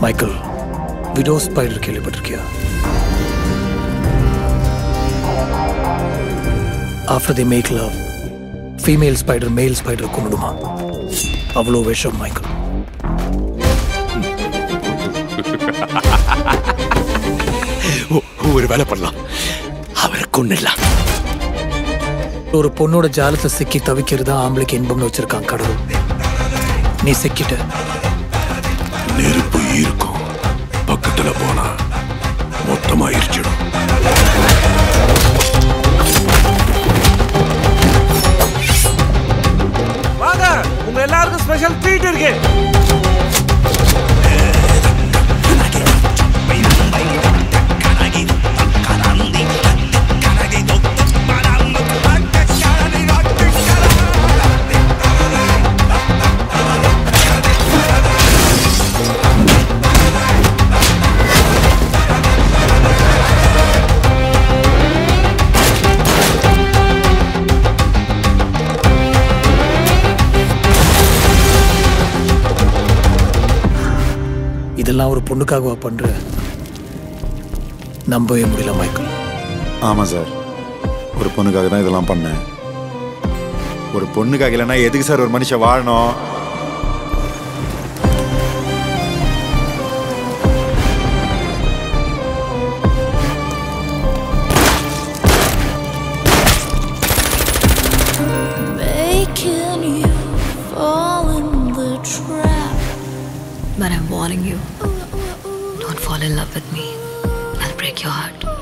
Michael widow spider கேள்விப்பட்டிருக்கியா after the make love female spider male spider கொண்டுடுமா அவ்வளோ விஷம் மைக்கேல் ஒ- ஒரு வேலை பண்ணலாம் அவரை கொன்னுடலாம் ஒரு பொண்ணோட ஜாலத்துல சிக்கி தவிக்கிறது தான் ஆம்பளைக்கு இன்பம்னு வச்சிருக்கான் கடவுள் நீ சிக்கிட்ட நெருப்பு இருக்கும் பக்கத்துல போனா மொத்தமா எரிச்சிடும் வாங்க உங்க எல்லாருக்கும் ஸ்பெஷல் ட்ரீட் இருக்கு இதெல்லாம் ஒரு பொண்ணுக்காகவா பண்ற நம்பவே முடியல மைக்கேல் ஆமாம் சார் ஒரு பொண்ணுக்காக தான் இதெல்லாம் பண்ணேன் ஒரு பொண்ணுக்காக இல்லைன்னா எதுக்கு சார் ஒரு மனுஷன் வாழணும் making you fall in the trap. But I'm warning you. Don't fall in love with me. I'll break your heart.